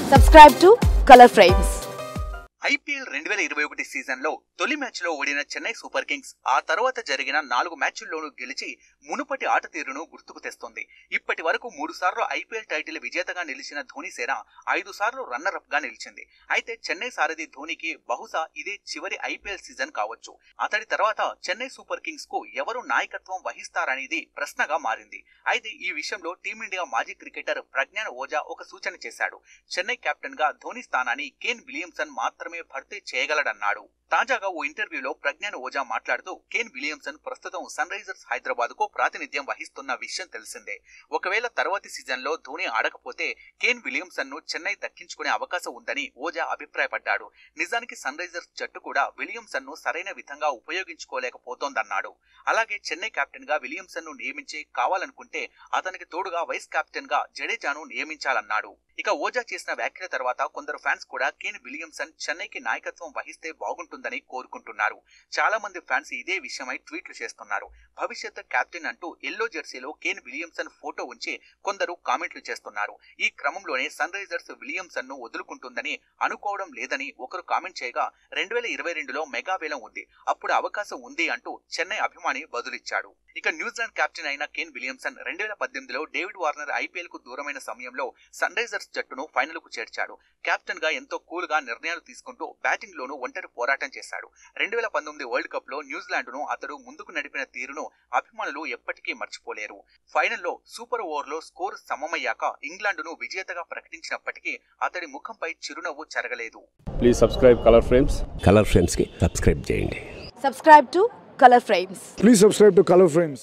Subscribe to Color Frames. IPL రెండు వేల ఇరవై ఒకటి సీజన్ లో తొలి మ్యాచ్ లో ఓడిన చెన్నై సూపర్ కింగ్స్ ఆ తర్వాత జరిగిన నాలుగు మ్యాచ్ల్లోనూ గెలిచి మునుపటి ఆట తీరును గుర్తుకు తెస్తోంది ఇప్పటి వరకు మూడు సార్లు ఐపీఎల్ టైటిల్ విజేతగా నిలిచిన ధోని సేన ఐదు సార్లు రన్నర్ అప్ గా నిలిచింది అయితే చెన్నై సారథి ధోనికి బహుశా ఇదే చివరి ఐపీఎల్ సీజన్ కావచ్చు అతడి తర్వాత చెన్నై సూపర్ కింగ్స్ కు ఎవరు నాయకత్వం వహిస్తారనేది ప్రశ్నగా మారింది అయితే ఈ విషయంలో టీమిండియా మాజీ క్రికెటర్ ప్రజ్ఞాన్ ఓజా ఒక సూచన చేశాడు చెన్నై కెప్టెన్ గా ధోని స్థానాన్ని కేన్ విలియమ్సన్ మాత్రమే భర్తీ చేయగలడన్నాడు తాజాగా ఓ ఇంటర్వ్యూలో ప్రజ్ఞాన్ ఓజా మాట్లాడుతూ కేన్ విలియమ్సన్ ప్రస్తుతం సన్ రైజర్స్ హైదరాబాద్ కు ప్రాతినిధ్యం వహిస్తున్న విషయం తెలిసిందే ఒకవేళ తర్వాతి సీజన్ లో ధోని ఆడకపోతే కేన్ విలియమ్సన్ ను చెన్నై దక్కించుకునే అవకాశం ఉందని ఓజా అభిప్రాయపడ్డాడు నిజానికి సన్ రైజర్స్ జట్టు కూడా విలియమ్సన్ ను సరైన విధంగా ఉపయోగించుకోలేకపోతోందన్నాడు అలాగే చెన్నై కెప్టెన్ గా విలియమ్సన్ ను నియమించి కావాలనుకుంటే అతనికి తోడుగా వైస్ కెప్టెన్ గా జడేజాను నియమించాలన్నాడు ఇక ఓజా చేసిన వ్యాఖ్యల తర్వాత కొందరు ఫ్యాన్స్ కూడా కేన్ విలియమ్సన్ చెన్నైకి నాయకత్వం వహిస్తే బాగుంటుందని కోరుకుంటున్నారు చాలా మంది ఫ్యాన్స్ ఇదే విషయమై ట్వీట్లు చేస్తున్నారు భవిష్యత్ కెప్టెన్ అంటూ ఎల్లో జెర్సీలో కేన్ విలియమ్సన్ ఫోటో ఉంచి కొందరు కామెంట్లు చేస్తున్నారు ఈ క్రమంలోనే సన్ రైజర్స్ విలియమ్సన్ ను వదులుకుంటుందని అనుకోవడం లేదని ఒకరు కామెంట్ చేయగా రెండు వేల ఇరవై రెండులో మెగా వేలం ఉంది అప్పుడు అవకాశం ఉంది అంటూ చెన్నై అభిమాని బదులిచ్చాడు ఇక న్యూజిలాండ్ కెప్టెన్ అయిన కేన్ విలియమ్సన్ రెండు వేల పద్దెనిమిదిలో డేవిడ్ వార్నర్ ఐపీఎల్ కు దూరమైన సమయంలో సన్ రైజర్స్ జట్టును ఫైనల్ కు చేర్చాడు కెప్టెన్ గా ఎంతో కూల్ గా నిర్ణయాలు తీసుకుంటూ బ్యాటింగ్ లోనూ ఒంటరి పోరాటం చేశాడు రెండు వేల పంతొమ్మిది వరల్డ్ కప్ లో న్యూజిలాండ్ ను అతడు ముందుకు నడిపిన తీరును అభిమానులు ఎప్పటికీ మర్చిపోలేరు ఫైనల్లో సూపర్ ఓవర్ లో స్కోర్ సమమయ్యాక ఇంగ్లాండ్ ను విజేతగా ప్రకటించినప్పటికీ అతడి ముఖంపై చిరునవ్వు చెరగలేదు please subscribe Color Frames Color ఫ్రేమ్స్కి సబ్స్క్రైబ్ చేయండి Subscribe to Color Frames. Please subscribe to Color Frames.